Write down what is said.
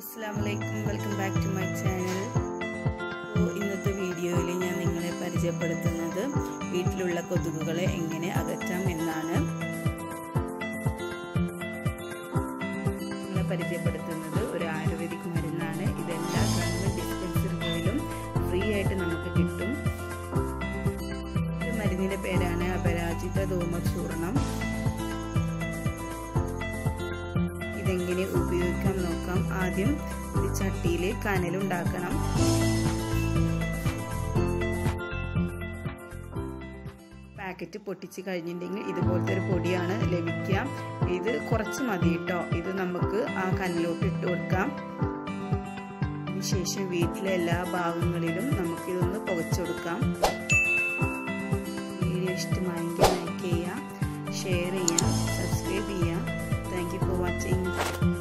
അസ്സാം വലൈക്കും welcome back to my channel അപ്പോൾ ഇന്നത്തെ വീഡിയോയിൽ ഞാൻ നിങ്ങളെ പരിചയപ്പെടുത്തുന്നത് വീട്ടിലുള്ള കൊതുകുകളെ എങ്ങനെ അകറ്റാം എന്നാണ് നിങ്ങളെ പരിചയപ്പെടുത്തുന്നത് ഒരു ആയുർവേദിക് മരുന്നാണ് ഇതെല്ലാ ഗവൺമെൻറ് ഡിസ്പെൻസറികളിലും ഫ്രീ ആയിട്ട് നമുക്ക് കിട്ടും ഈ മരുന്നിൻ്റെ പേരാണ് അപരാജിത ധൂമചൂർണം ഇതെങ്ങനെ ഉപയോഗിക്കാം നോക്കാം ആദ്യം ഒരു ചട്ടിയിൽ കനലുണ്ടാക്കണം പാക്കറ്റ് പൊട്ടിച്ച് കഴിഞ്ഞിട്ടുണ്ടെങ്കിൽ ഇതുപോലത്തെ ഒരു പൊടിയാണ് ലഭിക്കുക ഇത് കുറച്ച് മതി കേട്ടോ ഇത് നമുക്ക് ആ കനലോട്ട് ഇട്ട് കൊടുക്കാം അതിനുശേഷം വീട്ടിലെ എല്ലാ ഭാഗങ്ങളിലും നമുക്കിതൊന്ന് പുകച്ചു കൊടുക്കാം വീഡിയോ ഇഷ്ടമായെങ്കിൽ ലൈക്ക് ചെയ്യുക ഷെയർ ചെയ്യുക സബ്സ്ക്രൈബ് ചെയ്യുക താങ്ക് യു ഫോർ വാച്ചിങ്